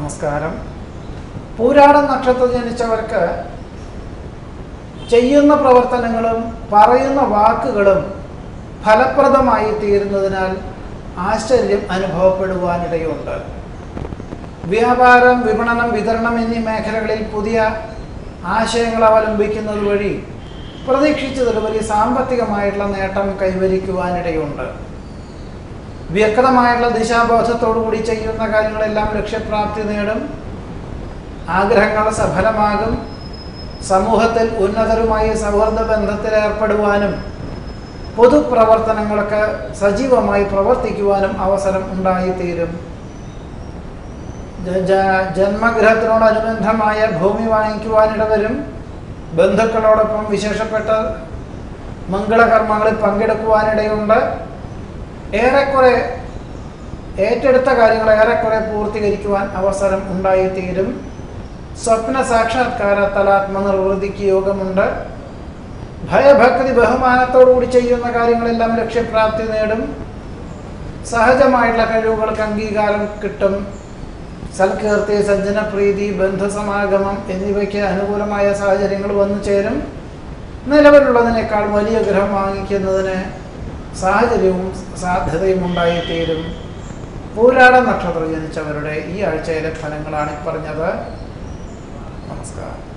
നമസ്കാരം പൂരാടം നക്ഷത്രം ജനിച്ചവർക്ക് ചെയ്യുന്ന പ്രവർത്തനങ്ങളും പറയുന്ന വാക്കുകളും ഫലപ്രദമായി തീരുന്നതിനാൽ ആശ്ചര്യം അനുഭവപ്പെടുവാനിടയുണ്ട് വ്യാപാരം വിപണനം വിതരണം എന്നീ മേഖലകളിൽ പുതിയ ആശയങ്ങൾ അവലംബിക്കുന്നത് വഴി പ്രതീക്ഷിച്ചതിലുപരി സാമ്പത്തികമായിട്ടുള്ള നേട്ടം കൈവരിക്കുവാനിടയുണ്ട് വ്യക്തമായിട്ടുള്ള ദിശാബോധത്തോടുകൂടി ചെയ്യുന്ന കാര്യങ്ങളെല്ലാം ലക്ഷ്യപ്രാപ്തി നേടും ആഗ്രഹങ്ങൾ സഫലമാകും സമൂഹത്തിൽ ഉന്നതരുമായി സൗഹൃദ ബന്ധത്തിൽ ഏർപ്പെടുവാനും പൊതുപ്രവർത്തനങ്ങൾക്ക് സജീവമായി പ്രവർത്തിക്കുവാനും അവസരം ഉണ്ടായിത്തീരും ജ- ജ- ജന്മഗ്രഹത്തിനോടനുബന്ധമായ ഭൂമി വാങ്ങിക്കുവാനിടവരും ബന്ധുക്കളോടൊപ്പം വിശേഷപ്പെട്ട മംഗളകർമ്മങ്ങളിൽ പങ്കെടുക്കുവാനിടയുണ്ട് ഏറെക്കുറെ ഏറ്റെടുത്ത കാര്യങ്ങൾ ഏറെക്കുറെ പൂർത്തീകരിക്കുവാൻ അവസരം ഉണ്ടായിത്തീരും സ്വപ്ന സാക്ഷാത്കാരത്താൽ ആത്മനിർവൃത്തിക്ക് യോഗമുണ്ട് ഭയഭക്തി ബഹുമാനത്തോടുകൂടി ചെയ്യുന്ന കാര്യങ്ങളെല്ലാം ലക്ഷ്യപ്രാപ്തി നേടും സഹജമായിട്ടുള്ള കഴിവുകൾക്ക് അംഗീകാരം കിട്ടും സൽകീർത്തി സജ്ജനപ്രീതി ബന്ധുസമാഗമം എന്നിവയ്ക്ക് അനുകൂലമായ സാഹചര്യങ്ങൾ വന്നു ചേരും നിലവിലുള്ളതിനേക്കാൾ വലിയ ഗ്രഹം വാങ്ങിക്കുന്നതിന് സാഹചര്യവും സാധ്യതയും ഉണ്ടായിത്തീരും പൂരാട നക്ഷത്രം ജനിച്ചവരുടെ ഈ ആഴ്ചയിലെ ഫലങ്ങളാണ് ഈ പറഞ്ഞത് നമസ്കാരം